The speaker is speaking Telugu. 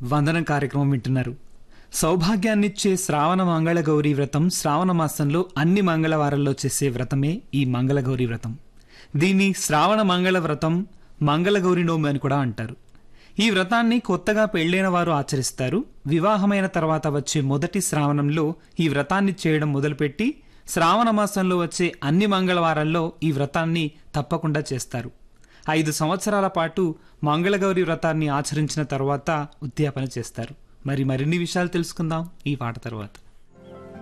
వందనం కార్యక్రమం వింటున్నారు సౌభాగ్యాన్నిచ్చే శ్రావణ మంగళగౌరి వ్రతం శ్రావణ మాసంలో అన్ని మంగళవారాల్లో చేసే వ్రతమే ఈ మంగళగౌరి వ్రతం దీన్ని శ్రావణ మంగళ వ్రతం మంగళగౌరి నోమి అని కూడా అంటారు ఈ వ్రతాన్ని కొత్తగా పెళ్ళైన వారు ఆచరిస్తారు వివాహమైన తర్వాత వచ్చే మొదటి శ్రావణంలో ఈ వ్రతాన్ని చేయడం మొదలుపెట్టి శ్రావణ మాసంలో వచ్చే అన్ని మంగళవారాల్లో ఈ వ్రతాన్ని తప్పకుండా చేస్తారు ఐదు సంవత్సరాల పాటు మంగళగౌరి వ్రతాన్ని ఆచరించిన తర్వాత ఉద్యాపన చేస్తారు మరి మరిన్ని విషయాలు తెలుసుకుందాం ఈ పాట తర్వాత